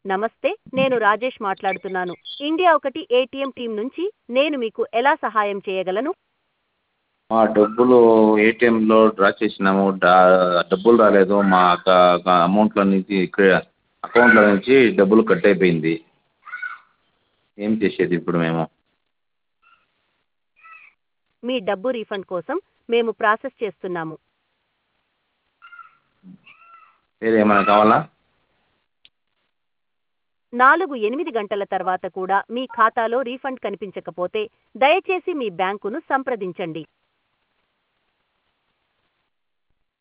నమస్తే నేను రాజేష్ మాట్లాడుతున్నాను ఇండియా ఒకటి ఏటీఎం టీం నుంచి నేను మీకు ఎలా సహాయం చేయగలను మా డబ్బులు ఏటీఎంలో డ్రా చేసినాము డా డబ్బులు రాలేదు మా అక అమౌంట్లో నుంచి అకౌంట్లో నుంచి డబ్బులు కట్ అయిపోయింది ఏం చేసేది ఇప్పుడు మేము మీ డబ్బు రీఫండ్ కోసం మేము ప్రాసెస్ చేస్తున్నాము వేరే ఏమైనా కావాలా నాలుగు ఎనిమిది గంటల తర్వాత కూడా మీ ఖాతాలో రీఫండ్ కనిపించకపోతే దయచేసి మీ బ్యాంకును సంప్రదించండి